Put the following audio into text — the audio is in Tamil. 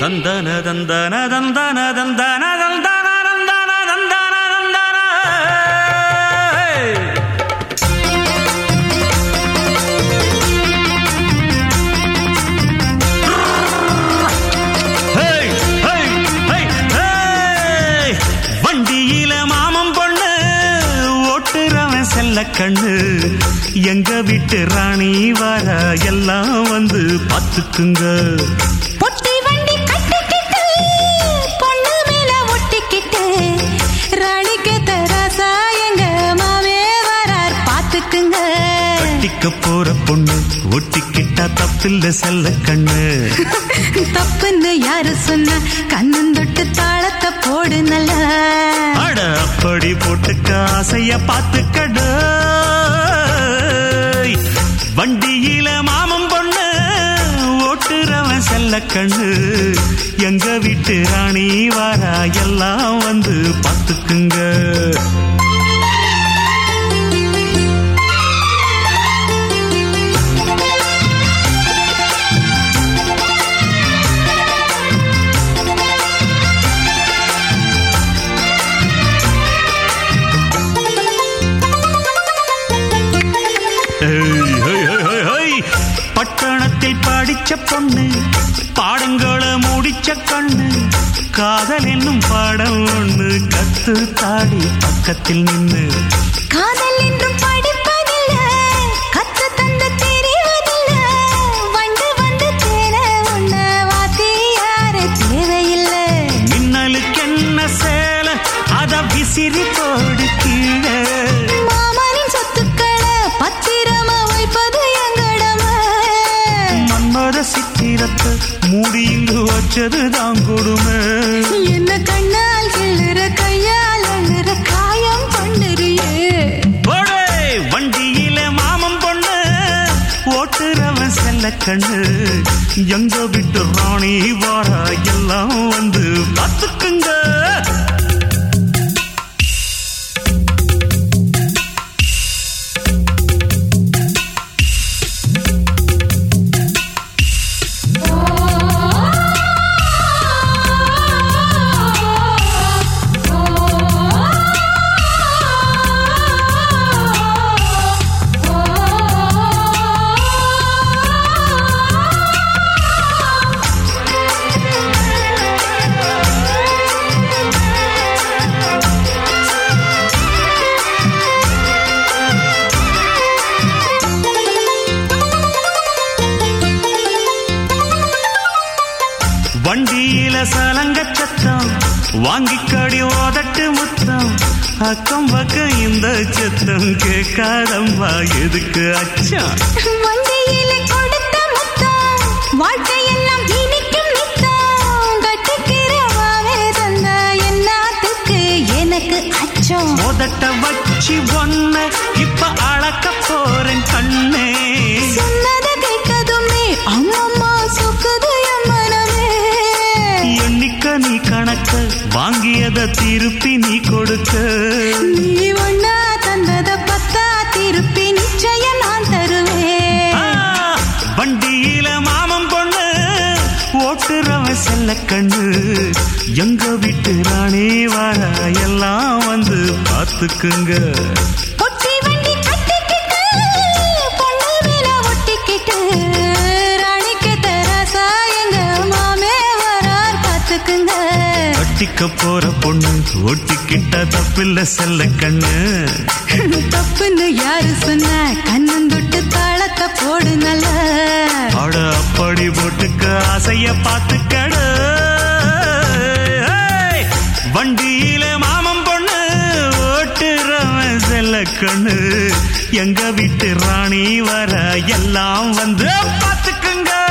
தந்தன தந்தன தந்தன தந்தன தந்தன தந்தன தந்தன தந்தன ஹேய், ஹேய், ஹேய், ஹேய். வண்டியில மாமன் பொண்ணு ஓட்டுறவன் செல்ல கண்ணு எங்க வீட்டு ராணி வர எல்லாம் வந்து பார்த்துக்குங்க பொட்டி வண்டி கட்டிக்கிட்டு பொண்ணு மேல ஒட்டிக்கிட்டு ராணிக்கு தராசா எங்க மாவே வரார் பாத்துக்குங்க கட்டிக்க போற பொண்ணு ஒட்டிக்கிட்டா தப்பில்ல செல்ல கண்ணு தப்புன்னு யாரு சொன்னா கண்ணன் தொட்டு தாளத்தை போடு நல்லா அட அப்படி போட்டுக்க ஆசைய பார்த்துக்கடு வண்டியில மாமன் பொண்ணு ஓட்டுறவன் செல்ல கண்ணு எங்க வீட்டு ராணி வாரா எல்லாம் வந்து பார்த்துக்குங்க ஏய், ஹேய், ஹேய், ஹேய், ஹேய். பட்டணத்தில் படிச்ச பொண்ணு பாடங்களை முடிச்ச கண்ணு காதல் என்னும் பாடம் ஒண்ணு கத்து தாடி பக்கத்தில் நின்னு காதல் என்றும் படிப்பதில்ல கத்து தந்து தெரிவதில்ல வண்டு வந்து தேர உன்ன வாத்தி யாரு தேவையில்லை மின்னலுக்கு என்ன சேல அத விசிறி போடு கீழே மாமனின் சொத்துக்களை பத்திரமா வைப்பது எங்கடமை மன்மத சித்திரத்தை மூடியில் வச்சதுதான் கொடுமை என்ன கண்ணால் கிள்ளுற கையால் அள்ளுற காயம் பண்ணுறியே போடே வண்டியில மாமன் பொண்ணு ஓட்டுறவன் செல்ல கண்ணு எங்க விட்டு ராணி வாரா எல்லாம் வந்து பார்த்துக்குங்க வண்டியில சலங்க சத்தம் வாங்கிக்கடி ஓதட்டு முத்தம் அக்கம் பக்கம் இந்த சத்தம் கேட்காதம்மா எதுக்கு அச்சம் வண்டியிலே கொடுத்த முத்தம் வாழ்க்கையெல்லாம் இனிக்கும் நித்தம் கட்டிக்கிறவாவே தந்த என்னாத்துக்கு எனக்கு அச்சம் உதட்ட வச்சு ஒன்ன இப்ப அளக்க போறேன் கண்ணே சொன்னத கேட்கதுமே அம்மம்மா சொக்குது என் மனமே எண்ணிக்க நீ கணக்க வாங்கியத திருப்பி நீ கொடுக்க நீ ஒன்னா தந்தத பத்தா திருப்பி நிச்சயம் நான் ஆ, தருவேன் வண்டியில மாமன் பொண்ணு ஓட்டுறவன் செல்ல கண்ணு எங்க வீட்டு ராணி வர எல்லாம் வந்து பார்த்துக்குங்க பொட்டி வண்டி கட்டிக்கிட்டு பொண்ணு மேல ஒட்டிக்கிட்டு ராணிக்கு தராசா எங்க மாமே வரார் பாத்துக்குங்க கட்டிக்க போற பொண்ணு ஒட்டிக்கிட்டா தப்பில்ல செல்ல கண்ணு தப்புன்னு யாரு சொன்ன கண்ணன் தொட்டு தாளத்தை போடு நல்ல அட அப்படி போட்டுக்க ஆசைய பார்த்துக்கடு ஏய், வண்டியில மாமன் பொண்ணு ஓட்டுறவன் செல்ல கண்ணு எங்க வீட்டு ராணி வர எல்லாம் வந்து பார்த்துக்குங்க